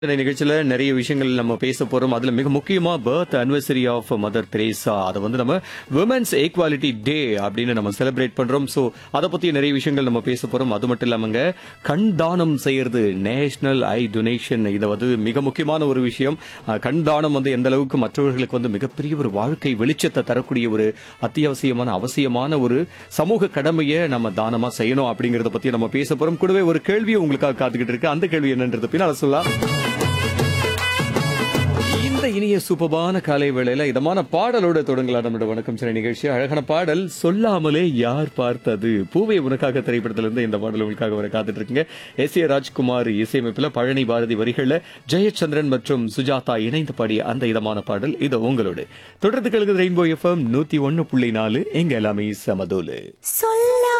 இந்த நிகழ்ச்சியில நிறைய விஷயங்கள் நம்ம பேச போறோம் அதுல மிக முக்கியமா birth anniversary of mother Teresa அதை வந்து நம்ம விமன்ஸ் ஈக்வாலிட்டி டே அப்படின்னு நம்ம செலிப்ரேட் பண்றோம் சோ அதை பத்தி நிறைய விஷயங்கள் நம்ம பேச போறோம் அது மட்டும் இல்லாமங்க கண் தானம் செய்யறது நேஷனல் ஐ டொனேஷன் இது வந்து மிக முக்கியமான ஒரு விஷயம் அஹ், கண் தானம் வந்து எந்த அளவுக்கு மற்றவர்களுக்கு வந்து மிகப்பெரிய ஒரு வாழ்க்கை வெளிச்சத்தை தரக்கூடிய ஒரு அத்தியாவசியமான அவசியமான ஒரு சமூக கடமையை நம்ம தானமா செய்யணும் அப்படிங்கறத பத்தி நம்ம பேச போறோம் கூடவே ஒரு கேள்வி உங்களுக்காக காத்துக்கிட்டு இருக்கு அந்த கேள்வி என்னன்றது பின்னால சொல்லலாம் இந்த இனிய சூப்பமான காலை வேளையில இதமான பாடலோட தொடங்கலாம் நம்மளோட வணக்கம் சில நிகழ்ச்சி அழகான பாடல் சொல்லாமலே யார் பார்த்தது பூவை உனக்காக திரைப்படத்திலிருந்து இந்த பாடல் உங்களுக்காக வர காத்துட்டு இருக்குங்க எஸ் ஏ ராஜ்குமார் இசையமைப்புல பழனி பாரதி வரிகள்ல ஜெயச்சந்திரன் மற்றும் சுஜாதா இணைந்து பாடிய அந்த இதமான பாடல் இது உங்களோட தொடர்ந்து கழுகு ரெயின்போ எஃப்எம் நூத்தி ஒன்னு புள்ளி நாலு எங்க எல்லாமே சமதோலு சொல்ல